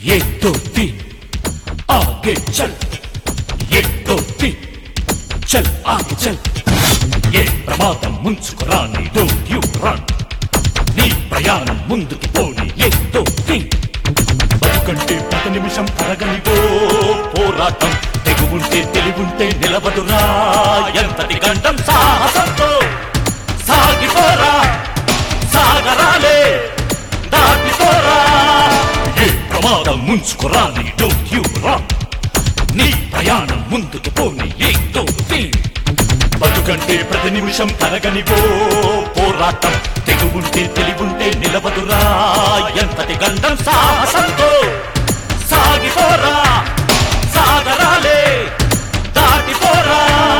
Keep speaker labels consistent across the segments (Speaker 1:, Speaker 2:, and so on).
Speaker 1: एक दो तीन आगे चल एक दो तीन चल आगे चल ఏ ప్రమాదం ముంచుకురాని డోంట్ యు రన్ నీ ప్రయాణం ముందుకు పోని ఏదో బతుకంటే ప్రతి నిమిషం కరగనివో పోరాటం తెగుంటే తెలివుంటే నిలబడురా ఎంతటి గండం సాహసంతో సాగిపోరా సాగరాలే దాటిపోరా ఏ ప్రమాదం ముంచుకురాని డోంట్ యు రన్ నీ ప్రయాణం ముందుకు పోని ఏదో బతుకంటే ప్రతి నిమిషం కరగనివో పోరాటం తెగుంటే తెలివుంటే నిలబడురా ఎంతటి గండం సాహసంతో సాగిపోరా సాగరాలే దాటిపోరా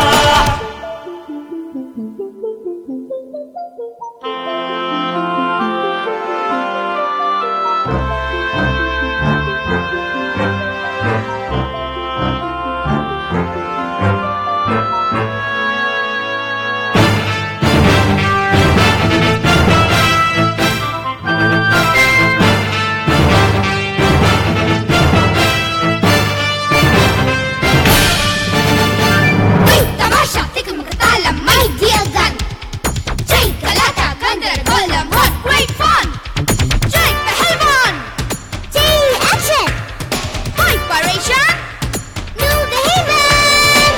Speaker 2: Hey, తమాషా తికమకతాళం మై డియర్ గన్ జై గలాట గందరగోళం వాట్ గ్రేట్ ఫన్ జై పహల్వాన్ జై యాక్షన్ హైపరేషన్ న్యూ ద హెవెన్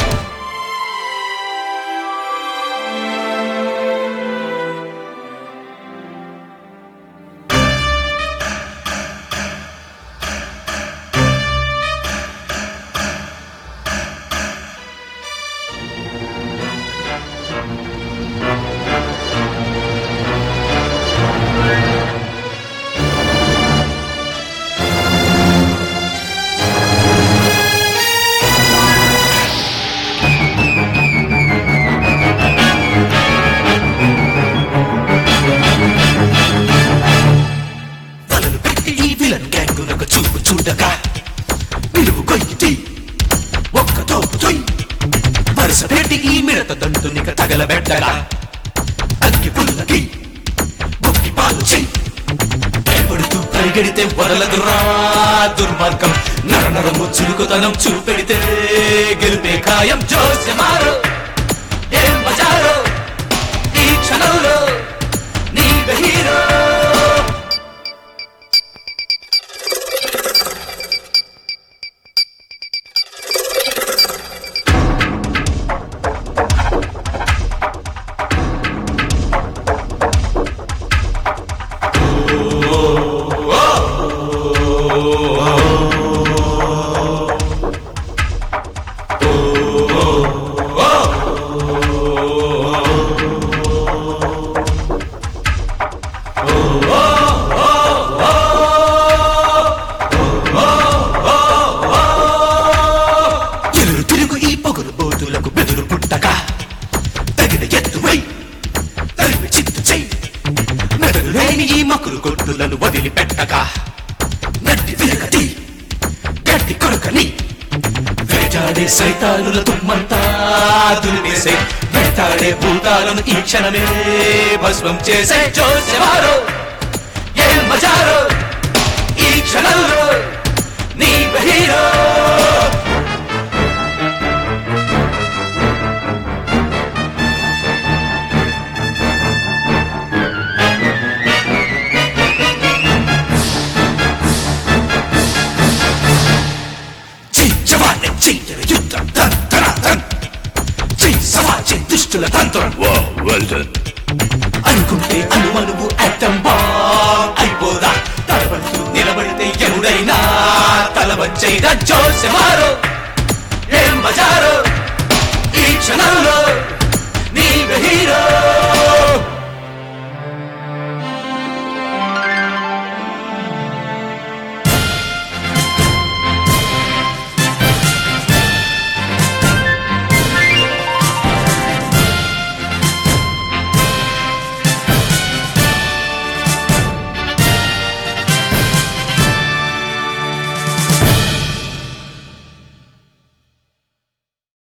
Speaker 3: వలలు పెట్టి ఈ విలన్ గ్యాంగులకు చూపు చూడగా నిలువు కొయ్యి ఒక్క తోపు తొయ్ వరుస పెట్టి ఈ మిడత దంతునిక తగలబెట్టగా అగ్గి పుల్లకి బుక్కి పాలు చెయ్యి భయపడుతూ పరిగెడితే వదలదురా దుర్మార్గం నర నరము చురుకుతనం చూపెడితే గెలిపే ఖాయం జోస్యమారు ఏం బజారో ఈ క్షణంలో నీ హీరో ఎదురు తిరుగు ఈ పొగరు బోతులకు బెదురు పుట్టక తగిన ఎత్తువై తరిమి చిత్తు చెయ్యి మెదడు లేని ఈ మకులు కొట్టులను వదిలిపెట్టక నట్టి తిరగతి గట్టి కొరకని వేటాడే సైతానుల తుమ్మంతా దులిపేసే వేటాడే భూతాలను ఈ క్షణమే భస్మం చేసే జోసెవారో ఏ మజారో ఈ క్షణంలో నీ హీరో జై జవాన్ చెయ్యర యుద్ధం ధన్ ధన ధన్ జై సమాజం దుష్టుల తంత్రం
Speaker 1: వెల్ డన్
Speaker 3: అనుకుంటే అనుమనువు